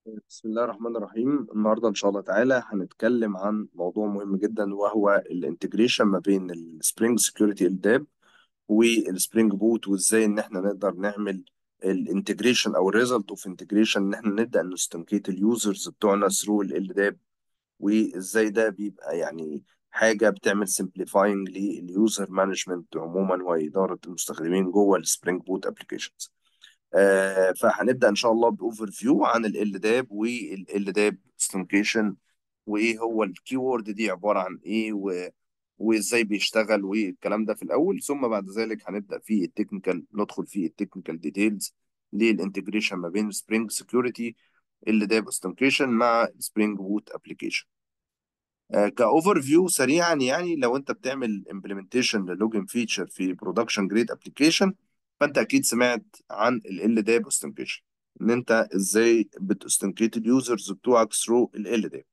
بسم الله الرحمن الرحيم النهارده ان شاء الله تعالى هنتكلم عن موضوع مهم جدا وهو الانتجريشن ما بين السبرينج سكيورتي الداب والسبرينج بوت وازاي ان احنا نقدر نعمل الانتجريشن او الريزلت اوف انتجريشن ان احنا نبدا نستنكيت اليوزرز بتوعنا ثرو الداب وازاي ده بيبقى يعني حاجه بتعمل سمبليفاينج لليوزر مانجمنت عموما واداره المستخدمين جوه السبرينج بوت ابلكيشنز آه، فهنبدأ إن شاء الله بأوفر فيو عن ال داب وال داب استنكيشن وإيه هو الكيورد دي عبارة عن إيه و... وإزاي بيشتغل والكلام ده في الأول ثم بعد ذلك هنبدأ في التكنيكال ندخل في التكنيكال ديتيلز للانتجريشن ما بين سبرينج سكيورتي ال داب استنكيشن مع سبرينج بوت ابلكيشن كاوفر فيو سريعا يعني لو انت بتعمل امبلمنتيشن للوجن فيتشر في برودكشن جريد ابلكيشن فانت اكيد سمعت عن ال داب اوثنتيكيشن ان انت ازاي بتوثنتيكيت اليوزرز بتوعك ثرو ال داب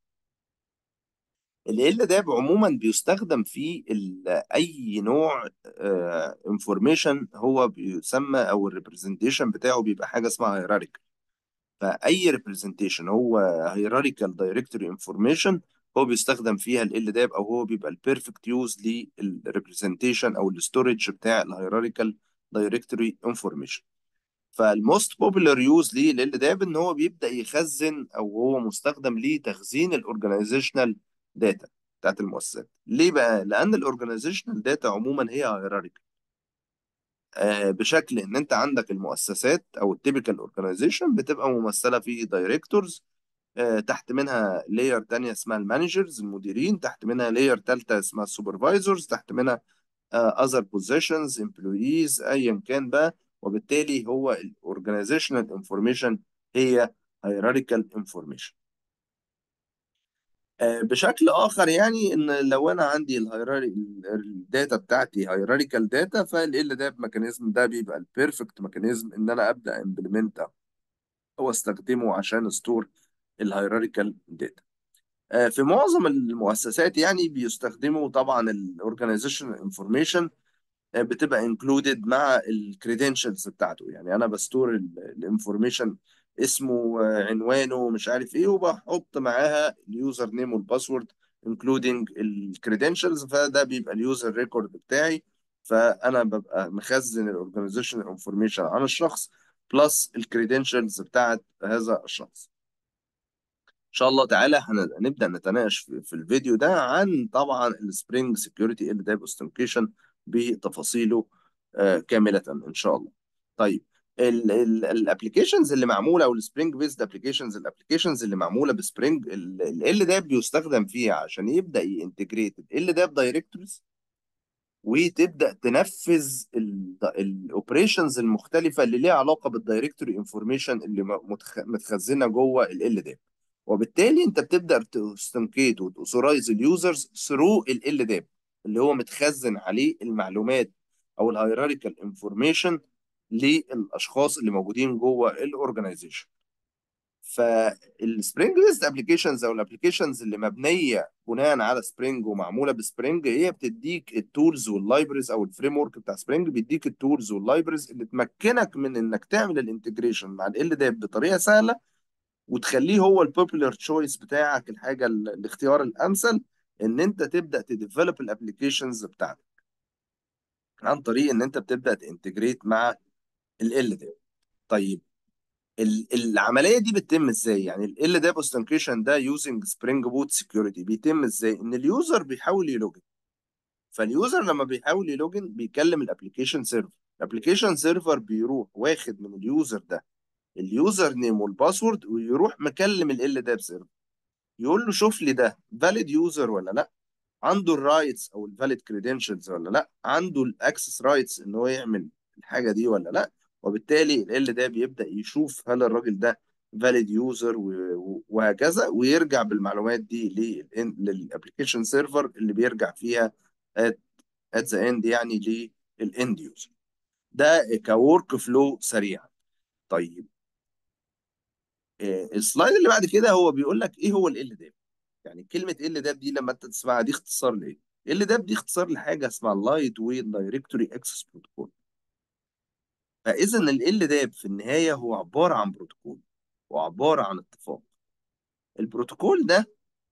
ال داب عموما بيستخدم في اي نوع انفورميشن هو بيسمى او الريبرزنتيشن بتاعه بيبقى حاجه اسمها هيراريكال فاي ريبرزنتيشن هو هيراريكال دايركتوري انفورميشن هو بيستخدم فيها ال داب او هو بيبقى البيرفكت يوز للريبرزنتيشن او الستورج بتاع الهيراريكال دايركتوري انفورميشن فالموست بوبولار يوز ليه لل داب ان هو بيبدا يخزن او هو مستخدم لتخزين الاورجنايزيشنال داتا بتاعت المؤسسات ليه بقى لان الاورجنايزيشنال داتا عموما هي هيراريكال آه بشكل ان انت عندك المؤسسات او التيبيكال اورجنايزيشن بتبقى ممثله في دايركتورز آه تحت منها لاير تانية اسمها المانجرز المديرين تحت منها لاير تالتة اسمها السوبرفايزرز تحت منها other positions employees ايا كان بقى وبالتالي هو الاورجنايزيشنال انفورميشن هي hierarchical information بشكل اخر يعني ان لو انا عندي الداتا بتاعتي هيراريكال داتا فال داب ميكانيزم ده بيبقى البيرفكت ميكانيزم ان انا ابدا امبلمنت او استخدمه عشان استور الهيراريكال داتا في معظم المؤسسات يعني بيستخدموا طبعا الاورجنايزيشن انفورميشن بتبقى انكلودد مع الكريدنشالز بتاعته يعني انا بستور الانفورميشن اسمه عنوانه مش عارف ايه وبحط معاها اليوزر نيم والباسورد انكلودنج الكريدنشالز فده بيبقى اليوزر ريكورد بتاعي فانا ببقى مخزن الاورجنايزيشن انفورميشن عن الشخص بلس الكريدنشالز بتاعت هذا الشخص ان شاء الله تعالى هنبدا نتناقش في الفيديو ده عن طبعا السبرينج سكيورتي ال داب اوثنتيكيشن بتفاصيله آه كامله ان شاء الله طيب الابلكيشنز اللي معموله او السبرينج بيزد ابلكيشنز الابلكيشنز اللي معموله بسبرينج ال داب بيستخدم فيها عشان يبدا ينتجريت ال داب دايركتوريز وتبدا تنفذ الاوبريشنز المختلفه اللي ليها علاقه بالدايركتوري انفورميشن اللي متخزنه جوه ال داب وبالتالي انت بتبدا تستنكيت وتوثرايز اليوزرز ثرو ال داب اللي هو متخزن عليه المعلومات او الهيراريكال انفورميشن للاشخاص اللي موجودين جوه الاورجنايزيشن فالسبرينج بيست ابلكيشنز او الابلكيشنز اللي مبنيه بناء على سبرينج ومعموله بسبرينج هي بتديك التولز واللايبرز او الفريم ورك بتاع سبرينج بيديك التولز واللايبرز اللي تمكنك من انك تعمل الانتجريشن مع ال داب بطريقه سهله وتخليه هو البوبولار تشويس بتاعك الحاجه الاختيار الامثل ان انت تبدا تديفلوب الابلكيشنز بتاعتك عن طريق ان انت بتبدا تنتجريت مع ال داب طيب العمليه دي بتتم ازاي يعني ال داب اوثنتيكيشن ده يوزنج سبرينج بوت سكيورتي بيتم ازاي ان اليوزر بيحاول يلوجن فاليوزر لما بيحاول يلوجن بيكلم الابلكيشن سيرفر الابلكيشن سيرفر بيروح واخد من اليوزر ده اليوزر نيم والباسورد ويروح مكلم ال داب سيرفر يقول له شوف لي ده فاليد يوزر ولا لا عنده الرايتس او الفاليد كريدنشالز ولا لا عنده الاكسس رايتس ان هو يعمل الحاجه دي ولا لا وبالتالي ال ده بيبدا يشوف هل الراجل ده فاليد يوزر وهكذا ويرجع بالمعلومات دي للابلكيشن سيرفر اللي بيرجع فيها ات ذا اند يعني للاند يوزر ده كورك فلو سريع طيب السلايد اللي بعد كده هو بيقول لك ايه هو ال داب يعني كلمه ال داب دي لما انت تسمعها دي اختصار لايه ال داب دي اختصار لحاجه اسمها اللايت ويت دايركتوري اكسس بروتوكول فاذا ال داب في النهايه هو عباره عن بروتوكول وعباره عن اتفاق البروتوكول ده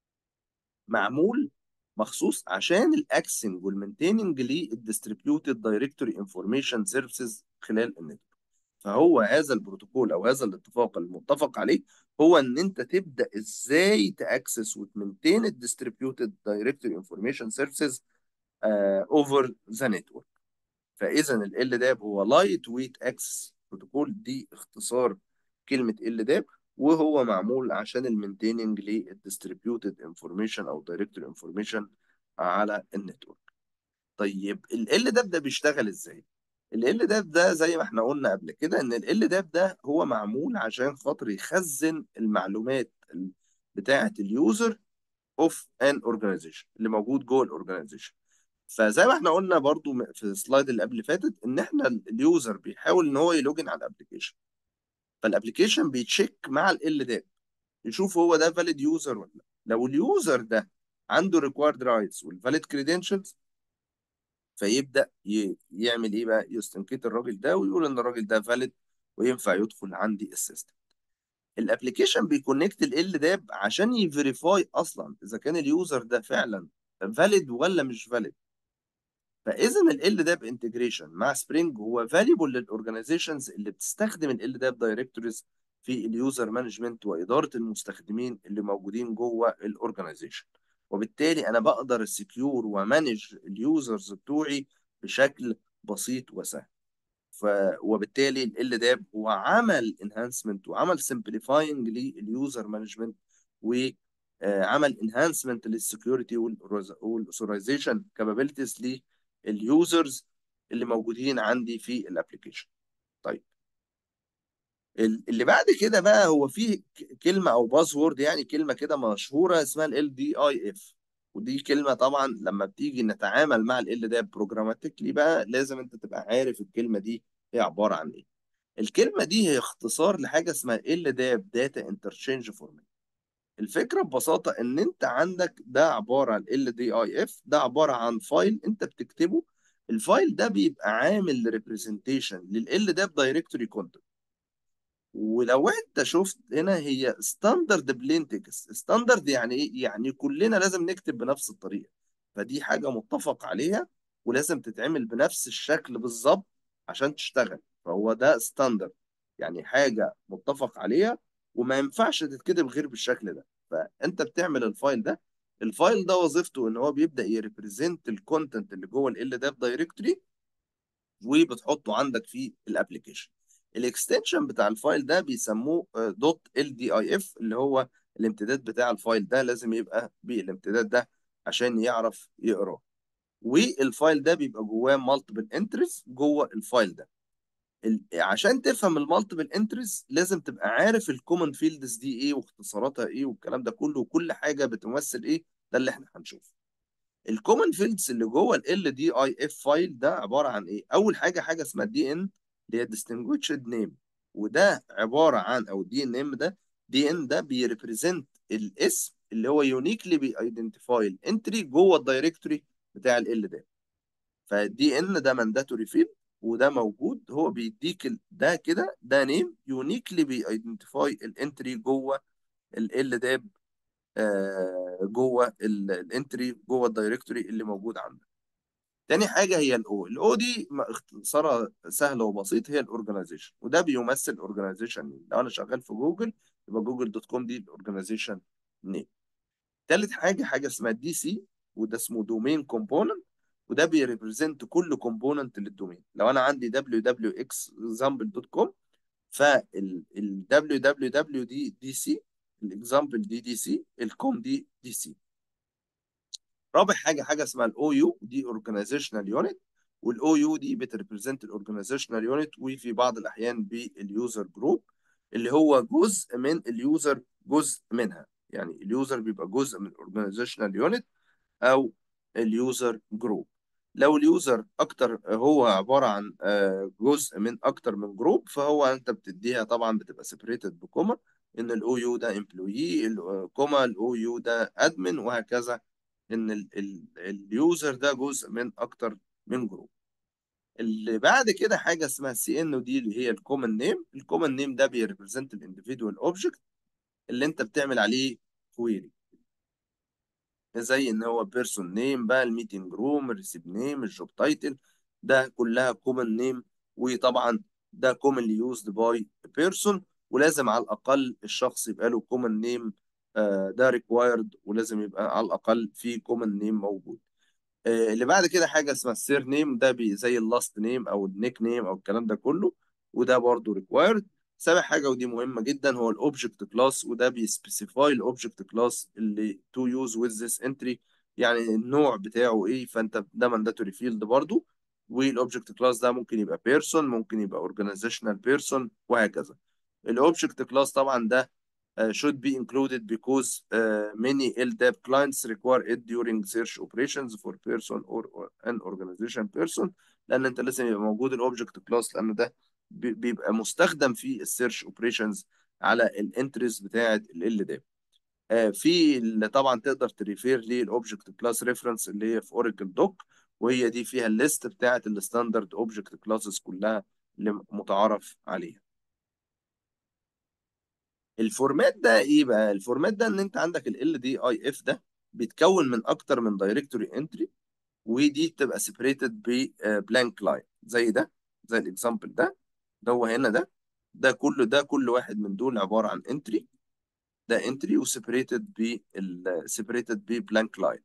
معمول مخصوص عشان الاكسنج والمينتيننج للديستريبيوتد دايركتوري انفورميشن سيرفيسز خلال النتورك فهو هذا البروتوكول او هذا الاتفاق المتفق عليه هو ان انت تبدا ازاي تاكسس وتمنتين الديستريبيوتد دايركتوري انفورميشن سيرفيسز اوفر ذا نتورك فاذا ال داب هو لايت ويت اكسس بروتوكول دي اختصار كلمه ال داب وهو معمول عشان المينتيننج للديستريبيوتد انفورميشن او دايركتوري انفورميشن على النتورك طيب ال داب ده بيشتغل ازاي ال داب ده زي ما احنا قلنا قبل كده ان ال داب ده هو معمول عشان خاطر يخزن المعلومات بتاعه اليوزر اوف ان اورجانيزيشن اللي موجود جوه الاورجانيزيشن فزي ما احنا قلنا برضو في السلايد اللي قبل فاتت ان احنا اليوزر بيحاول ان هو يلوجن على الابلكيشن فالابلكيشن بيتشيك مع ال داب يشوف هو ده فاليد يوزر ولا لا لو اليوزر ده عنده ريكوايرد رايتس والفاليد كريدنشالز فيبدا يعمل ايه بقى يستنكت الراجل ده ويقول ان الراجل ده فاليد وينفع يدخل عندي السيستم الابلكيشن بيكونكت ال داب عشان يفيريفاي اصلا اذا كان اليوزر ده فعلا فاليد ولا مش فاليد فاذا ال داب انتجريشن مع سبرينج هو فاليبل للاورجنايزيشنز اللي بتستخدم ال داب دايركتوريز في اليوزر مانجمنت واداره المستخدمين اللي موجودين جوه الاورجنايزيشن وبالتالي انا بقدر السكيور ومانج اليوزرز بتوعي بشكل بسيط وسهل ف... وبالتالي ال داب هو عمل انهانسمنت وعمل سمبليفاينج لليوزر مانجمنت وعمل انهانسمنت للسكيورتي والاوثرايزيشن كابابيلتيز لليوزرز اللي موجودين عندي في الابلكيشن طيب اللي بعد كده بقى هو فيه كلمه او باسورد يعني كلمه كده مشهوره اسمها ال دي اي اف ودي كلمه طبعا لما بتيجي نتعامل مع ال ده بروجراماتيكلي بقى لازم انت تبقى عارف الكلمه دي هي عباره عن ايه الكلمه دي هي اختصار لحاجه اسمها ال داب داتا انترشينج فورمات الفكره ببساطه ان انت عندك ده عباره عن ال دي اي اف ده عباره عن فايل انت بتكتبه الفايل ده بيبقى عامل ريبريزنتيشن لل داب دايركتوري كونتنت ولو انت شفت هنا هي ستاندرد بلين تكست ستاندرد يعني ايه يعني كلنا لازم نكتب بنفس الطريقه فدي حاجه متفق عليها ولازم تتعمل بنفس الشكل بالظبط عشان تشتغل فهو ده ستاندرد يعني حاجه متفق عليها وما ينفعش تتكتب غير بالشكل ده فانت بتعمل الفايل ده الفايل ده وظيفته ان هو بيبدا يريبريزنت الكونتنت اللي جوه ال داب دايركتوري وبتحطه عندك في الابلكيشن الاكستنشن بتاع الفايل ده بيسموه دوت ال دي اي اف اللي هو الامتداد بتاع الفايل ده لازم يبقى بالامتداد ده عشان يعرف يقراه والفايل ده بيبقى جواه مالتيبل انتريز جوه الفايل ده عشان تفهم المالتيبل انتريز لازم تبقى عارف الكومن فيلدز دي ايه واختصاراتها ايه والكلام ده كله وكل حاجه بتمثل ايه ده اللي احنا هنشوفه الكومن فيلدز اللي جوه ال دي اي اف فايل ده عباره عن ايه اول حاجه حاجه اسمها دي ان اللي هي distinguished name وده عباره عن او دي ان ام ده دي ان ده بيريبريزنت الاسم اللي هو يونيكلي بيايدنتيفاي الانتري جوه الدايركتوري بتاع ال ده فالدي ان ده مانداتوري فيلد وده موجود هو بيديك ده كده ده نيم يونيكلي بيايدنتيفاي الانتري جوه ال داب آه جوه الانتري جوه الدايركتوري اللي موجود عندك تاني حاجه هي الاو الاو دي اختصارها سهل وبسيط هي الاورجنايزيشن وده بيمثل الاورجنايزيشن لو انا شغال في جوجل يبقى جوجل دوت كوم دي الاورجنايزيشن نيم تالت حاجه حاجه اسمها دي سي وده اسمه دومين كومبوننت وده بيريبريزنت كل كومبوننت للدومين لو انا عندي www.example.com فال www دي دي سي الاكزامبل دي دي سي الكوم دي دي سي رابع حاجه حاجه اسمها الاو يو دي اورجانيزيشنال يونت والاو يو دي بتريبريزنت الاورجانيزيشنال يونت وفي بعض الاحيان باليوزر جروب اللي هو جزء من اليوزر جزء منها يعني اليوزر بيبقى جزء من الاورجانيزيشنال يونت او اليوزر جروب لو اليوزر اكتر هو عباره عن جزء من اكتر من جروب فهو انت بتديها طبعا بتبقى سيبريتد بكوما ان الاو يو ده امبلوي كوما الاو يو ده ادمن وهكذا ان اليوزر ده جزء من اكتر من جروب اللي بعد كده حاجه اسمها سي ان ودي اللي هي الكومن نيم الكومن نيم ده بيريبريزنت الانديفيدوال اوبجكت اللي انت بتعمل عليه كويري زي ان هو بيرسون نيم بقى الميتنج روم الريسيب نيم الجوب تايتل ده كلها كومن نيم وطبعا ده كومنلي يوزد باي بيرسون ولازم على الاقل الشخص يبقى له كومن نيم ده ريكوايرد ولازم يبقى على الاقل في كومن نيم موجود آه، اللي بعد كده حاجه اسمها السير نيم ده بي زي اللاست نيم او النيك نيم او الكلام ده كله وده برضه ريكوايرد سابع حاجه ودي مهمه جدا هو الاوبجكت كلاس وده بيسبيسيفاي الاوبجكت كلاس اللي تو يوز ويز ذس انتري يعني النوع بتاعه ايه فانت ده مانداتوري فيلد برضه والاوبجكت كلاس ده ممكن يبقى بيرسون ممكن يبقى اورجانيزيشنال بيرسون وهكذا الاوبجكت كلاس طبعا ده uh, should be included because uh, many LDAP clients require it during search operations for person or, or an organization person لان انت لازم يبقى موجود الاوبجكت كلاس لان ده بي- بيبقى مستخدم في السيرش اوبريشنز على الانتريز بتاعه ال LDAP آه، في اللي طبعا تقدر تريفير للاوبجكت كلاس ريفرنس اللي هي في اوراكل دوك وهي دي فيها الليست بتاعه الستاندرد اوبجكت كلاسز كلها اللي متعارف عليها الفورمات ده ايه بقى الفورمات ده ان انت عندك ال دي اي اف ده بيتكون من اكتر من دايركتوري انتري ودي بتبقى سيبريتد ببلانك لاين زي ده زي الاكزامبل ده ده هو هنا ده ده كل ده كل واحد من دول عباره عن انتري ده انتري وسيبريتد بال سيبريتد ببلانك لاين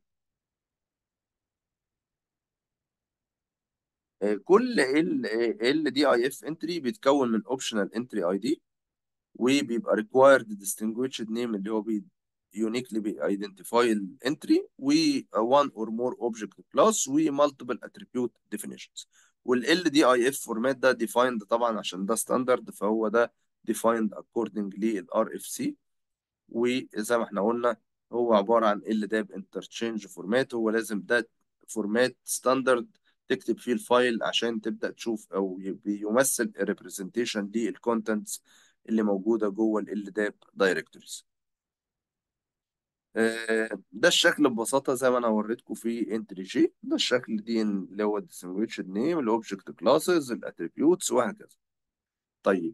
كل ال ال دي اي اف انتري بيتكون من اوبشنال انتري اي دي وبيبقى required distinguished name اللي هو بي uniquely بي identify الانتري و one or more object class و multiple attribute definitions وال LDIF فورمات ده defined طبعا عشان ده ستاندرد فهو ده defined according لل RFC وزي ما احنا قلنا هو عبارة عن LDAP interchange فورمات هو لازم ده فورمات ستاندرد تكتب فيه الفايل عشان تبدأ تشوف أو بيمثل representation للكونتنتس اللي موجودة جوه ال LDAP directories آه، ده الشكل ببساطة زي ما أنا وريتكم في انتري جي ده الشكل دي اللي هو distinguished name الأوبجكت كلاسز الاتريبيوتس وهكذا طيب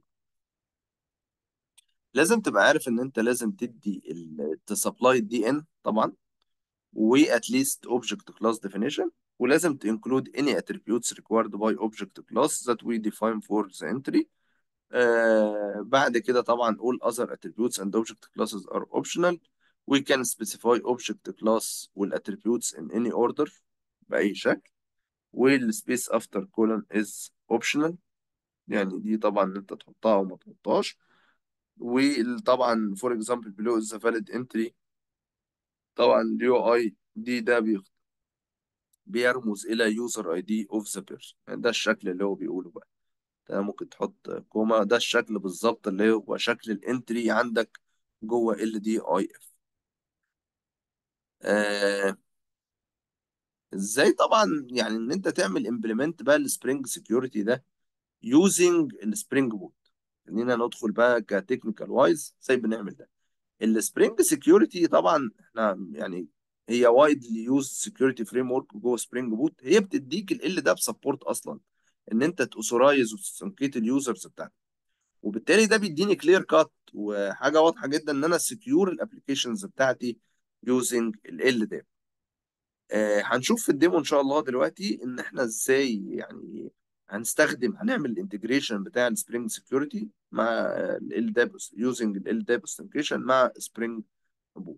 لازم تبقى عارف إن أنت لازم تدي تسبلاي الدي ان طبعا و at least object class definition ولازم to include any attributes required by object class that we define for the entry آه بعد كده طبعا all other attributes and object classes are optional we can specify object class والattributes in any order بأي شكل والspace after colon is optional يعني دي طبعا انت تحطها وما تحطهاش وطبعا for example below is a valid entry طبعا اليو اي دي ده بيخ- بيرمز الى يوزر اي دي اوف ذا بيرسون يعني ده الشكل اللي هو بيقوله بقى ده ممكن تحط كوما ده الشكل بالظبط اللي هو شكل الانتري عندك جوه ال دي اي اف ازاي طبعا يعني ان انت تعمل امبلمنت بقى السبرينج سكيورتي ده يوزنج السبرينج بوت خلينا ندخل بقى كتكنيكال وايز ازاي بنعمل ده السبرينج سكيورتي طبعا احنا يعني هي وايدلي يوز سكيورتي فريم ورك جوه سبرينج بوت هي بتديك ال ده بسبورت اصلا ان انت تاثورايز وتسنكيت اليوزرز بتاعتك وبالتالي ده بيديني كلير كات وحاجه واضحه جدا ان انا سكيور الابلكيشنز بتاعتي يوزنج ال ده آه هنشوف في الديمو ان شاء الله دلوقتي ان احنا ازاي يعني هنستخدم هنعمل الانتجريشن بتاع السبرينج سكيورتي مع ال داب يوزنج ال داب اوثنتيكيشن مع سبرينج بوت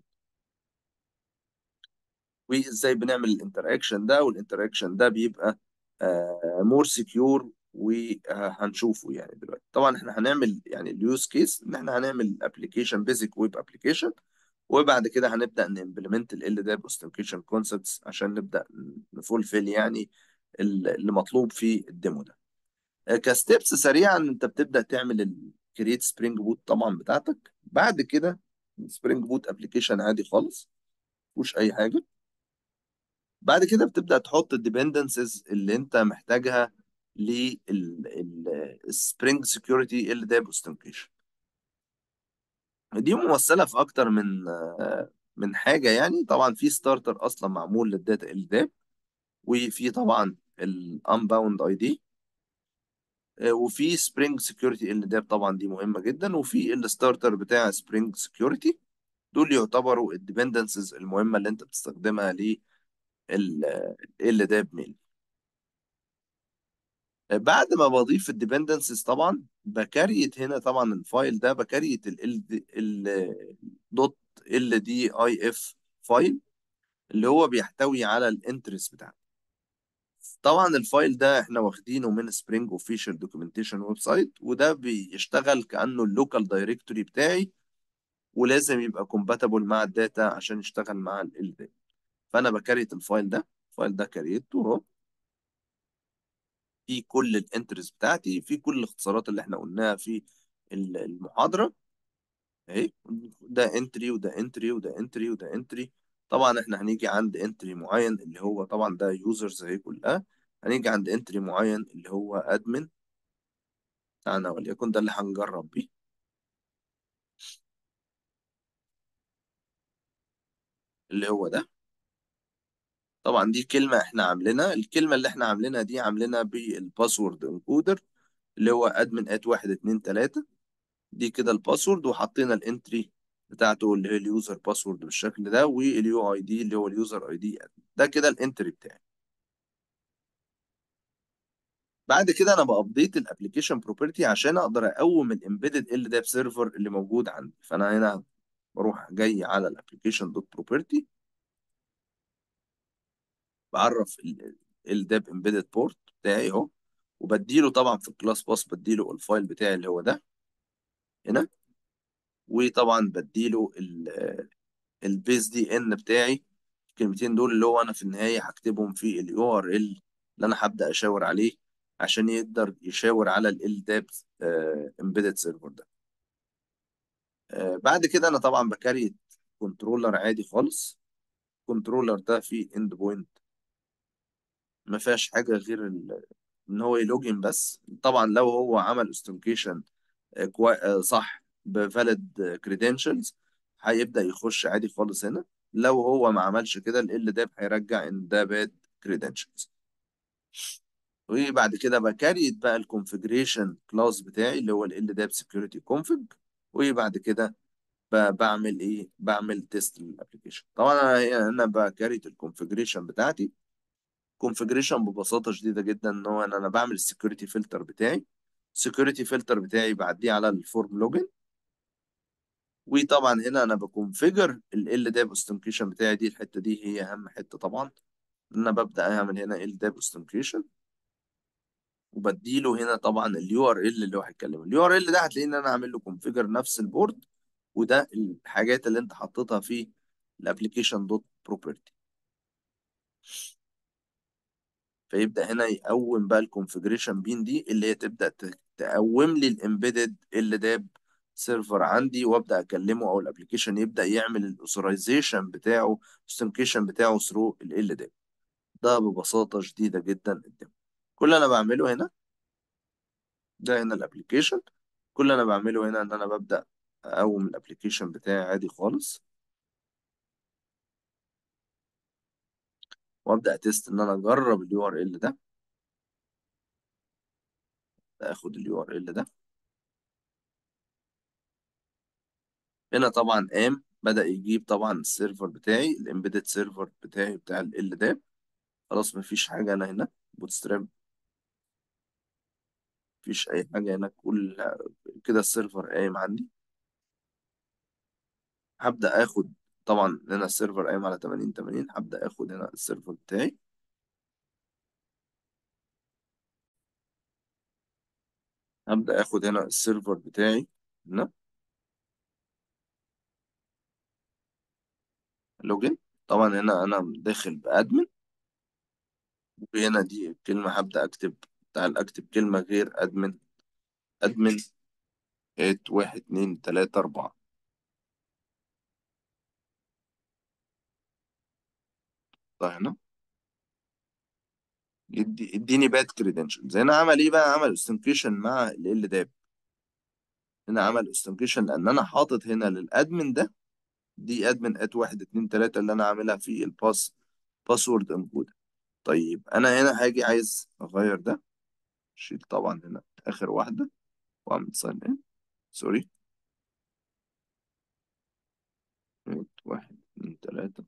وازاي بنعمل الانتراكشن ده والانتراكشن ده بيبقى مور سكيور وهنشوفه يعني دلوقتي طبعا احنا هنعمل يعني اليوز كيس ان احنا هنعمل ابلكيشن بيزك ويب ابلكيشن وبعد كده هنبدا نمبلمنت ال داب اوثنتيكيشن كونسبتس عشان نبدا نفولفيل يعني اللي مطلوب في الديمو ده كستبس سريعا انت بتبدا تعمل الكرييت سبرينج بوت طبعا بتاعتك بعد كده سبرينج بوت ابلكيشن عادي خالص مفيهوش اي حاجه بعد كده بتبدا تحط الديبندنسز اللي انت محتاجها للسبرينج سكيورتي ال داب اوثنتيكيشن دي ممثله في اكتر من من حاجه يعني طبعا في ستارتر اصلا معمول للداتا ال داب وفي طبعا الانباوند اي دي آه، وفي سبرينج سكيورتي ال داب طبعا دي مهمه جدا وفي الستارتر بتاع سبرينج سكيورتي دول يعتبروا الديبندنسز المهمه اللي انت بتستخدمها لل داب ميل بعد ما بضيف الديبندنسز طبعا بكريت هنا طبعا الفايل ده بكريت ال ال دوت ال دي اي اف فايل اللي هو بيحتوي على الانترس بتاعنا طبعا الفايل ده احنا واخدينه من سبرينج اوفيشال دوكيومنتيشن ويب سايت وده بيشتغل كانه اللوكال دايركتوري بتاعي ولازم يبقى كومباتبل مع الداتا عشان يشتغل مع ال داتا فانا بكريت الفايل ده الفايل ده كريته اهو في كل الانترس بتاعتي في كل الاختصارات اللي احنا قلناها في المحاضره اهي ده انتري وده انتري وده انتري وده انتري طبعا احنا هنيجي عند انتري معين اللي هو طبعا ده يوزرز اهي كلها هنيجي عند انتري معين اللي هو ادمن بتاعنا وليكن ده اللي هنجرب بيه اللي هو ده طبعا دي كلمة احنا عاملينها الكلمة اللي احنا عاملينها دي عاملينها بالباسورد انكودر اللي هو ادمن ات واحد اتنين تلاتة دي كده الباسورد وحطينا الانتري بتاعته اللي هي اليوزر باسورد بالشكل ده واليو اي دي اللي هو اليوزر اي دي ده كده الانتري بتاعي بعد كده انا بابديت الابلكيشن بروبرتي عشان اقدر اقوم الامبيدد ال داب سيرفر اللي موجود عندي فانا هنا بروح جاي على الابلكيشن دوت بروبرتي بعرف الداب امبيدد بورت بتاعي اهو وبديله طبعا في الكلاس باس بديله الفايل بتاعي اللي هو ده هنا وطبعا بديله البيز دي ان بتاعي الكلمتين دول اللي هو انا في النهايه هكتبهم في اليو ار ال اللي انا هبدا اشاور عليه عشان يقدر يشاور على ال داب امبيدد سيرفر ده آه بعد كده انا طبعا بكريت كنترولر عادي خالص الكنترولر ده فيه اند بوينت ما فيهاش حاجه غير ان هو يلوجن بس طبعا لو هو عمل استنكيشن صح بفاليد كريدنشلز هيبدا يخش عادي خالص هنا لو هو ما عملش كده ال داب هيرجع ان ده باد كريدنشلز وبعد كده بكريت بقى الكونفجريشن كلاس بتاعي اللي هو ال داب سكيورتي كونفج وبعد كده بعمل ايه بعمل تيست للابلكيشن طبعا انا هنا بكريت الكونفجريشن بتاعتي كونفجريشن ببساطه شديده جدا ان هو ان انا بعمل السكيورتي فلتر بتاعي السكيورتي فلتر بتاعي بعديه على الفورم لوجن وطبعا هنا انا بكونفجر ال داب اوستنكيشن بتاعي دي الحته دي هي اهم حته طبعا ان انا ببدا اعمل هنا ال داب اوستنكيشن وبديله هنا طبعا اليو ار ال اللي هو هيتكلم اليو ار ال ده هتلاقي ان انا عامل له كونفيجر نفس البورد وده الحاجات اللي انت حطيتها في الابلكيشن دوت بروبرتي فيبدا هنا يقوم بقى الكونفيجريشن بين دي اللي هي تبدا تقوم لي الامبيدد ال داب سيرفر عندي وابدا اكلمه او الابلكيشن يبدا يعمل الاوثرايزيشن بتاعه الاستنكيشن بتاعه ثرو ال داب ده ببساطه شديده جدا قدام كل اللي انا بعمله هنا ده هنا الابلكيشن كل اللي انا بعمله هنا ان انا ببدا اقوم الابلكيشن بتاعي عادي خالص وابدا تيست ان انا اجرب اليو ار ال ده اخد اليو ار ال ده هنا طبعا قام بدا يجيب طبعا السيرفر بتاعي الامبيدد سيرفر بتاعي بتاع ال ده خلاص مفيش حاجه انا هنا بوتستراب مفيش اي حاجه هنا كل كده السيرفر قايم عندي هبدا اخد طبعا هنا السيرفر قايم على 80 80 هبدا اخد هنا السيرفر بتاعي هبدا اخد هنا السيرفر بتاعي هنا لوجن طبعا هنا انا داخل بادمن وهنا دي كلمه هبدا اكتب تعال اكتب كلمه غير ادمن ادمن ات واحد اتنين تلاتة أربعة طيب هنا يدي اديني باد كريدنشلز هنا عمل ايه بقى عمل استنكيشن مع ال داب هنا عمل استنكيشن لان انا حاطط هنا للادمن ده دي ادمن ات واحد اتنين تلاتة اللي انا عاملها في الباس باسورد انكود طيب انا هنا هاجي عايز اغير ده شيل طبعا هنا اخر واحده واعمل ساين ان سوري واحد اتنين تلاته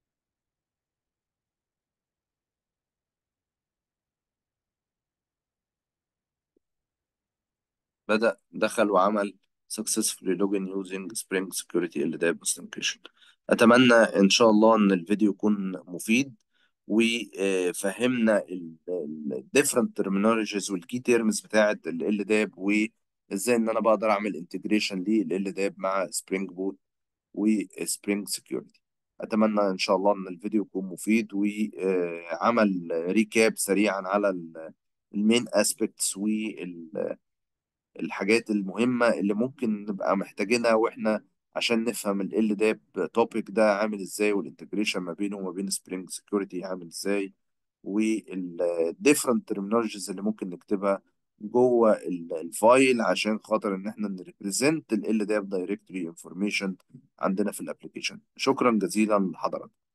بدأ دخل وعمل successfully login using Spring Security LDAP Authentication أتمنى إن شاء الله إن الفيديو يكون مفيد وفهمنا ال ال- different terminologies والكي تيرمز بتاعت ال LDAP وإزاي إن أنا بقدر أعمل انتجريشن لل LDAP مع Spring Boot وسبرينج سكيورتي أتمنى إن شاء الله إن الفيديو يكون مفيد وعمل ريكاب سريعا على المين اسبيكتس وال الحاجات المهمة اللي ممكن نبقى محتاجينها واحنا عشان نفهم ال ال ده توبيك ده عامل ازاي والانتجريشن ما بينه وما بين سبرينج سكيورتي عامل ازاي والديفرنت terminologies اللي ممكن نكتبها جوه ال- الفايل عشان خاطر ان احنا نريبريزنت ال ال ده دايركتوري انفورميشن عندنا في الابلكيشن شكرا جزيلا لحضرتك